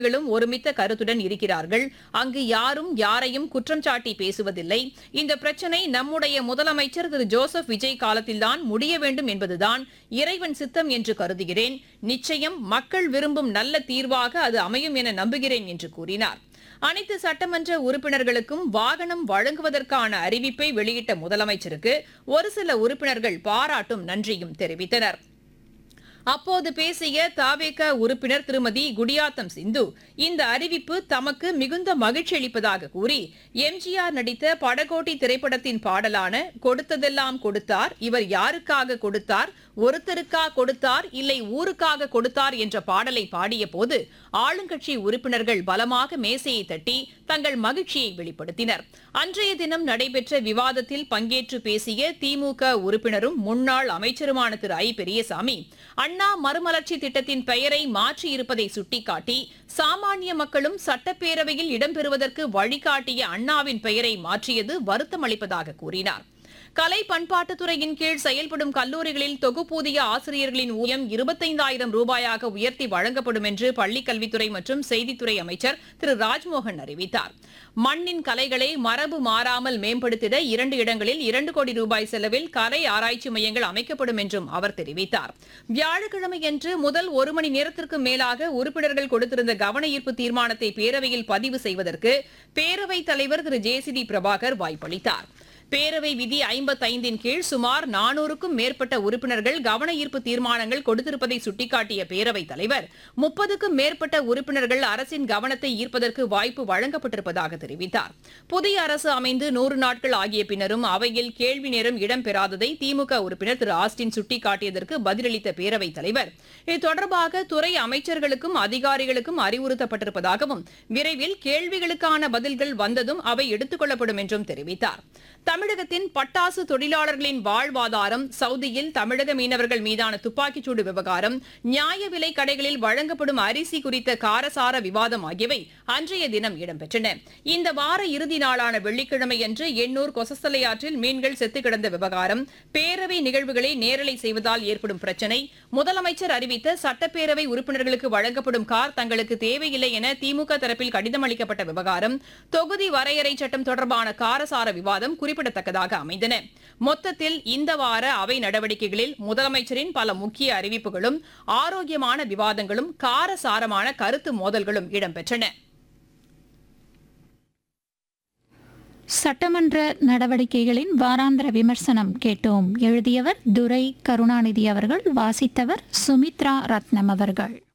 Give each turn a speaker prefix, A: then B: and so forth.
A: களும் ஒருமித்த கருத்துடன் இருக்கிறார்கள் அங்கு யாரும் யாரையும் குற்றம் சாட்டி பேசுவதில்லை இந்த பிரச்சனை நம்முடைய முதலமைச்சர் திரு ஜோசப் விஜய் காலத்தில்தான் முடிய வேண்டும் என்பதுதான் இறைவன் சித்தம் என்று கருதுகிறேன் நிச்சயம் மக்கள் விரும்பும் நல்ல தீர்வாக அது அமையும் என நம்புகிறேன் என்று கூறினார் அனைத்து சட்டமன்ற உறுப்பினர்களுக்கும் வாகனம் வழங்குவதற்கான அறிவிப்பை வெளியிட்ட முதலமைச்சருக்கு ஒரு சில உறுப்பினர்கள் பாராட்டும் நன்றியும் தெரிவித்தனர் அப்போது பேசிய தாவேக உறுப்பினர் திருமதி குடியாத்தம் சிந்து இந்த அறிவிப்பு தமக்கு மிகுந்த மகிழ்ச்சி அளிப்பதாக கூறி எம்ஜிஆர் நடித்த படகோட்டி திரைப்படத்தின் பாடலான கொடுத்ததெல்லாம் கொடுத்தார் இவர் யாருக்காக கொடுத்தார் ஒருத்தருக்கா கொடுத்தார் இல்லை ஊருக்காக கொடுத்தார் என்ற பாடலை பாடிய போது ஆளுங்கட்சி உறுப்பினர்கள் பலமாக மேசையை தட்டி தங்கள் மகிழ்ச்சியை வெளிப்படுத்தினர் அன்றைய தினம் நடைபெற்ற விவாதத்தில் பங்கேற்று பேசிய திமுக உறுப்பினரும் முன்னாள் அமைச்சருமான திரு ஐ பெரியசாமி அண்ணா மறுமலர்ச்சி திட்டத்தின் பெயரை மாற்றியிருப்பதை சுட்டிக்காட்டி சாமானிய மக்களும் சட்டப்பேரவையில் இடம்பெறுவதற்கு வழிகாட்டிய அண்ணாவின் பெயரை மாற்றியது வருத்தமளிப்பதாக கூறினார் கலை பண்பாட்டுத்துறையின் கீழ் செயல்படும் கல்லூரிகளில் தொகுப்பூதிய ஆசிரியர்களின் ஊதியம் இருபத்தைந்தாயிரம் ரூபாயாக உயர்த்தி வழங்கப்படும் என்று பள்ளிக் கல்வித்துறை மற்றும் செய்தித்துறை அமைச்சர் திரு ராஜ்மோகன் அறிவித்தார் மண்ணின் கலைகளை மரபு மாறாமல் மேம்படுத்திட இரண்டு இடங்களில் இரண்டு கோடி ரூபாய் செலவில் கலை ஆராய்ச்சி மையங்கள் அமைக்கப்படும் என்றும் அவர் தெரிவித்தார் வியாழக்கிழமையன்று முதல் ஒரு மணி நேரத்திற்கு மேலாக உறுப்பினர்கள் கொடுத்திருந்த கவன ஈர்ப்பு தீர்மானத்தை பேரவையில் பதிவு செய்வதற்கு பேரவைத் தலைவர் திரு ஜே சி டி பிரபாகர் வாய்ப்பளித்தார் பேரவை விதி ஐம்பத்தைந்தின் கீழ் சுமார் நானூறுக்கும் மேற்பட்ட உறுப்பினர்கள் கவன ஈர்ப்பு தீர்மானங்கள் கொடுத்திருப்பதை சுட்டிக்காட்டிய பேரவைத் தலைவர் முப்பதுக்கும் மேற்பட்ட உறுப்பினர்கள் அரசின் கவனத்தை ஈர்ப்பதற்கு வாய்ப்பு வழங்கப்பட்டிருப்பதாக தெரிவித்தார் புதிய அரசு அமைந்து நூறு நாட்கள் ஆகிய பின்னரும் அவையில் கேள்வி நேரம் இடம்பெறாததை திமுக உறுப்பினர் திரு ஆஸ்டின் சுட்டிக்காட்டியதற்கு பதிலளித்த பேரவைத் தலைவர் இது தொடர்பாக துறை அமைச்சர்களுக்கும் அதிகாரிகளுக்கும் அறிவுறுத்தப்பட்டிருப்பதாகவும் விரைவில் கேள்விகளுக்கான பதில்கள் வந்ததும் அவை எடுத்துக் கொள்ளப்படும் என்றும் தெரிவித்தார் தமிழகத்தின் பட்டாசு தொழிலாளர்களின் வாழ்வாதாரம் சவுதியில் தமிழக மீனவர்கள் மீதான துப்பாக்கிச்சூடு விவகாரம் நியாய விலை கடைகளில் வழங்கப்படும் அரிசி குறித்த காரசார விவாதம் ஆகியவை அன்றைய தினம் இடம்பெற்றன இந்த வார இறுதி நாளான வெள்ளிக்கிழமையன்று எண்ணூர் கொசஸ்தலையாற்றில் மீன்கள் செத்து கிடந்த விவகாரம் பேரவை நிகழ்வுகளை நேரலை செய்வதால் ஏற்படும் பிரச்சினை முதலமைச்சர் அறிவித்த சட்டப்பேரவை உறுப்பினர்களுக்கு வழங்கப்படும் கார் தங்களுக்கு தேவையில்லை என திமுக தரப்பில் கடிதம் அளிக்கப்பட்ட விவகாரம் தொகுதி வரையறை சட்டம் தொடர்பான காரசார விவாதம் குறிப்பிடத்தக்கதாக அமைந்தன மொத்தத்தில் இந்த வார அவை நடவடிக்கைகளில் முதலமைச்சரின் பல முக்கிய அறிவிப்புகளும் ஆரோக்கியமான விவாதங்களும் காரசாரமான கருத்து மோதல்களும் இடம்பெற்றன
B: சட்டமன்ற நடவடிக்கைகளின் வாராந்திர விமர்சனம் கேட்டோம் எழுதியவர் துரை கருணாநிதி அவர்கள் வாசித்தவர் சுமித்ரா ரத்னம் அவர்கள்